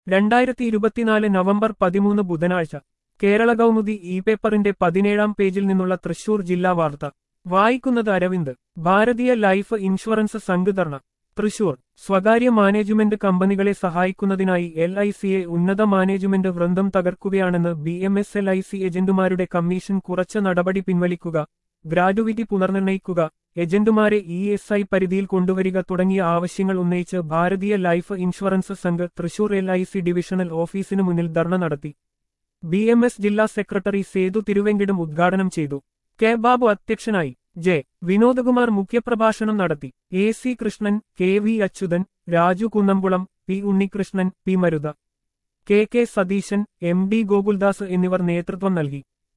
രണ്ടായിരത്തി ഇരുപത്തിനാല് നവംബർ പതിമൂന്ന് ബുധനാഴ്ച കേരള കൗമുദി ഇ പേപ്പറിന്റെ പതിനേഴാം പേജിൽ നിന്നുള്ള തൃശൂർ ജില്ലാ വാർത്ത വായിക്കുന്നത് അരവിന്ദ് ഭാരതീയ ലൈഫ് ഇൻഷുറൻസ് സംഘധർണ തൃശൂർ സ്വകാര്യ മാനേജ്മെന്റ് കമ്പനികളെ സഹായിക്കുന്നതിനായി എൽ ഐ സിയെ ഉന്നത മാനേജ്മെന്റ് വൃന്ദം തകർക്കുകയാണെന്ന് B M S L I C ഏജന്റുമാരുടെ കമ്മീഷൻ കുറച്ച നടപടി പിൻവലിക്കുക ഗ്രാറ്റുവിറ്റി പുനർനിർണയിക്കുക ഏജന്റുമാരെ ഇ എസ് ഐ പരിധിയിൽ കൊണ്ടുവരിക തുടങ്ങിയ ആവശ്യങ്ങൾ ഉന്നയിച്ച് Bharatiya life insurance Sangh Thrissur L I C divisional ഓഫീസിനു മുന്നിൽ ധർണ നടത്തി ബി എം എസ് ജില്ലാ സെക്രട്ടറി സേതു തിരുവെങ്കിടും ഉദ്ഘാടനം ചെയ്തു കെ ബാബു അധ്യക്ഷനായി ജെ വിനോദകുമാർ മുഖ്യപ്രഭാഷണം നടത്തി A C Krishnan K V Achuthan Raju Kunnamkulam P Unnikrishnan P Marutha K K Satheesan M D Gokuldas എന്നിവർ നേതൃത്വം നൽകി